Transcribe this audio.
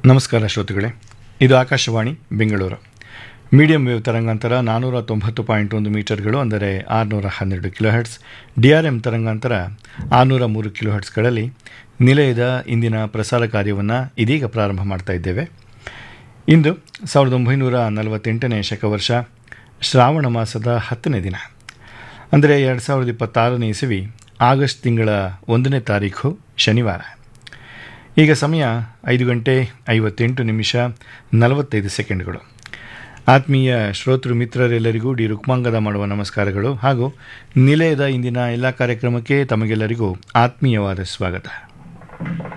ನಮಸ್ಕಾರ ಶ್ರೋತೃಗಳೇ ಇದು ಆಕಾಶವಾಣಿ ಬೆಂಗಳೂರು ಮೀಡಿಯಂ ವೇವ್ ತರಂಗಾಂತರ ನಾನ್ನೂರ ತೊಂಬತ್ತು ಪಾಯಿಂಟ್ ಒಂದು ಮೀಟರ್ಗಳು ಅಂದರೆ ಆರುನೂರ ಹನ್ನೆರಡು ಕಿಲೋಹರ್ಟ್ಸ್ ಡಿ ಆರ್ ಎಂ ತರಂಗಾಂತರ ಆರುನೂರ ಮೂರು ಕಿಲೋಹರ್ಟ್ಸ್ಗಳಲ್ಲಿ ನಿಲಯದ ಇಂದಿನ ಪ್ರಸಾರ ಕಾರ್ಯವನ್ನು ಇದೀಗ ಪ್ರಾರಂಭ ಮಾಡ್ತಾ ಇದ್ದೇವೆ ಇಂದು ಸಾವಿರದ ಒಂಬೈನೂರ ನಲವತ್ತೆಂಟನೇ ಶಕವರ್ಷ ಶ್ರಾವಣ ಮಾಸದ ಹತ್ತನೇ ದಿನ ಅಂದರೆ ಎರಡು ಸಾವಿರದ ಇಪ್ಪತ್ತಾರನೇ ಇಸವಿ ಆಗಸ್ಟ್ ತಿಂಗಳ ಒಂದನೇ ತಾರೀಖು ಶನಿವಾರ ಈಗ ಸಮಯ ಐದು ಗಂಟೆ ಐವತ್ತೆಂಟು ನಿಮಿಷ ನಲವತ್ತೈದು ಸೆಕೆಂಡ್ಗಳು ಆತ್ಮೀಯ ಶ್ರೋತೃ ಮಿತ್ರರೆಲ್ಲರಿಗೂ ಡಿ ರುಕ್ಮಾಂಗದ ಮಾಡುವ ನಮಸ್ಕಾರಗಳು ಹಾಗೂ ನಿಲಯದ ಇಂದಿನ ಎಲ್ಲ ಕಾರ್ಯಕ್ರಮಕ್ಕೆ ತಮಗೆಲ್ಲರಿಗೂ ಆತ್ಮೀಯವಾದ ಸ್ವಾಗತ